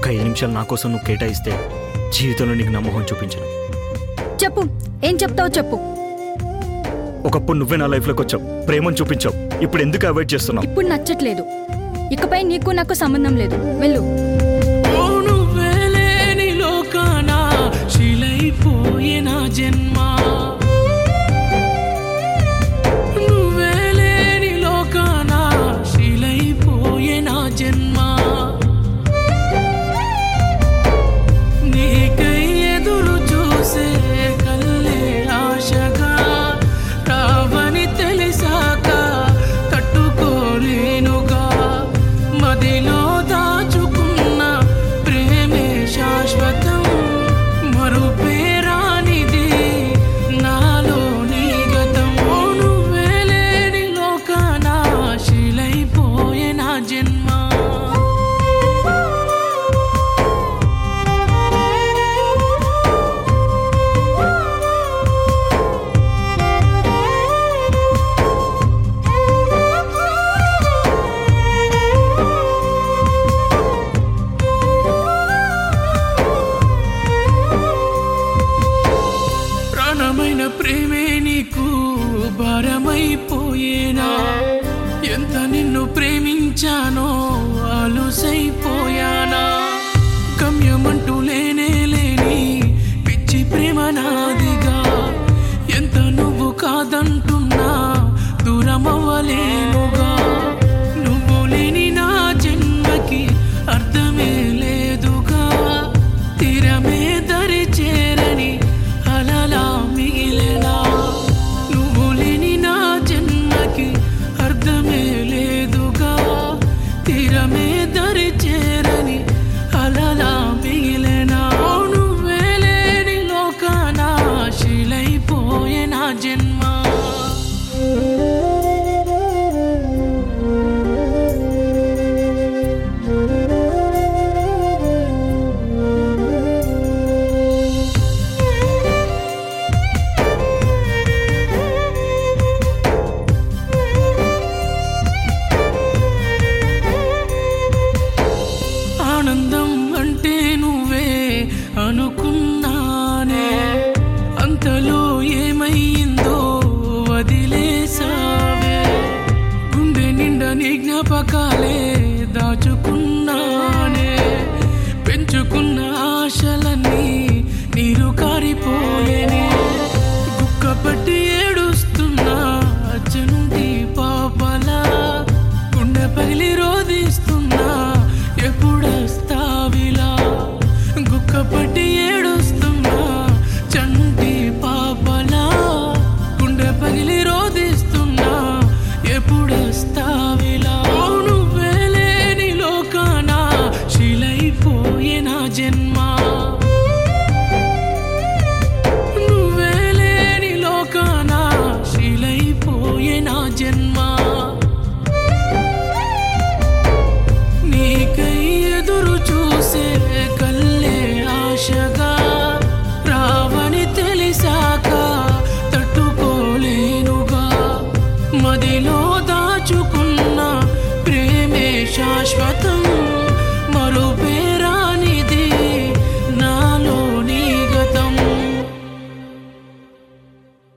ఐదు నిమిషాలు నా కోసం నువ్వు కేటాయిస్తే జీవితంలో నీకు నమ్మకం చూపించను చెప్పు ఏం చెప్తావు చెప్పు ఒకప్పుడు నువ్వే నా లైఫ్లోకి వచ్చావు ప్రేమను చూపించావు ఇప్పుడు ఎందుకు అవాయిడ్ చేస్తున్నావు ఇప్పుడు నచ్చట్లేదు ఇకపై నీకు నాకు సంబంధం లేదు వెళ్ళు ఓ నువ్వే లేని లోకాన శిలైపోయే నా జన్మ నువ్వే లేని లోకాన శిలైపోయే నా జన్మ నీకై ఎదురు చూసే కల్లే ఆశగా రావని తెలిసాక తట్టుకోలేనుగా మదిలో దాచుకున్న ప్రేమే శాశ్వతం మరుపేరానిది నాలో నీ గతం ఓ నువ్వే లేని లోకాన శిలైపోయే నా జన్మ ప్రాణమైన ప్రేమే నీకు భారమైపోయేనా ఎంత నిన్ను ప్రేమించానో అలుసైపోయానా గమ్యమంటూ లేనే లేని పిచ్చి ప్రేమ నాదిగా ఎంత నువ్వు కాదంటున్నా దూరమవ్వలేనుగా నువ్వు లేని నా జన్మకి అర్థమే లేదుగా తీరమే దరి చేరని అలలా మిగిలినా నువ్వు లేని నా జన్మకి అర్థమే లేదుగా తీరమే దరి చేరని అలలా మిగిలినా ఓ నువ్వే లేని లోకాన శిలైపోయే నా జన్మ ఆనందం అంటే నువ్వే అనుకున్నానే అంతలో ఏమైందో వదిలేసావే గుండె నిండా నీ జ్ఞాపకాలే దాచుకున్నానే పెంచుకున్న ఆశలన్నీ నీరు కారిపోయేనే గుక్కపట్టి ఏడుస్తున్నా అచ్చనుంటి పాపలా గుండె పగిలి రోధిస్తున్నా ఎప్పుడొస్తావిలా గుక్కపట్టి ఏడుస్తున్నా చంటి పాపలా గుండె పగిలి రోధిస్తున్నా ఎప్పుడొస్తావిలా ఓ నువ్వే లేని లోకాన శిలైపోయే నా జన్మ నువ్వే లేని లోకాన శిలైపోయే నా జన్మ నీకై ఎదురు చూసే కల్లే ఆశగా రావని తెలిసాక తట్టుకోలేనుగా మదిలో దాచుకున్న ప్రేమే శాశ్వతం